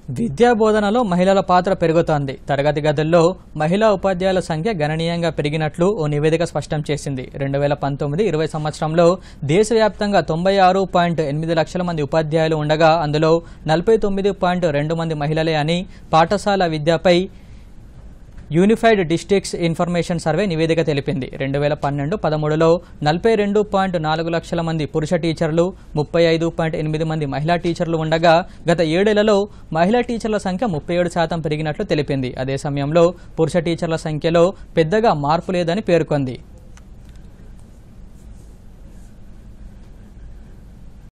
విద్యా బోధనలో మహిళల పాత్ర పెరుగుతోంది తరగతి గదుల్లో మహిళా ఉపాధ్యాయుల సంఖ్య గణనీయంగా పెరిగినట్లు ఓ నివేదిక స్పష్టం చేసింది రెండు వేల పంతొమ్మిది ఇరవై సంవత్సరంలో దేశవ్యాప్తంగా తొంభై ఆరు పాయింట్ ఎనిమిది లక్షల మంది ఉపాధ్యాయులు ఉండగా అందులో నలభై తొమ్మిది పాయింట్ రెండు మంది మహిళలే అని పాఠశాల విద్యపై యూనిఫైడ్ డిస్ట్రిక్ట్స్ ఇన్ఫర్మేషన్ సర్వే నివేదిక తెలిపింది రెండు వేల పన్నెండు పదమూడులో నలభై రెండు పాయింట్ నాలుగు లక్షల మంది పురుష టీచర్లు ముప్పై ఐదు పాయింట్ ఎనిమిది మంది మహిళా టీచర్లు ఉండగా గత ఏడేళ్లలో మహిళా టీచర్ల సంఖ్య ముప్పై ఏడు శాతం పెరిగినట్లు తెలిపింది అదే సమయంలో పురుష టీచర్ల సంఖ్యలో పెద్దగా మార్పు లేదని పేర్కొంది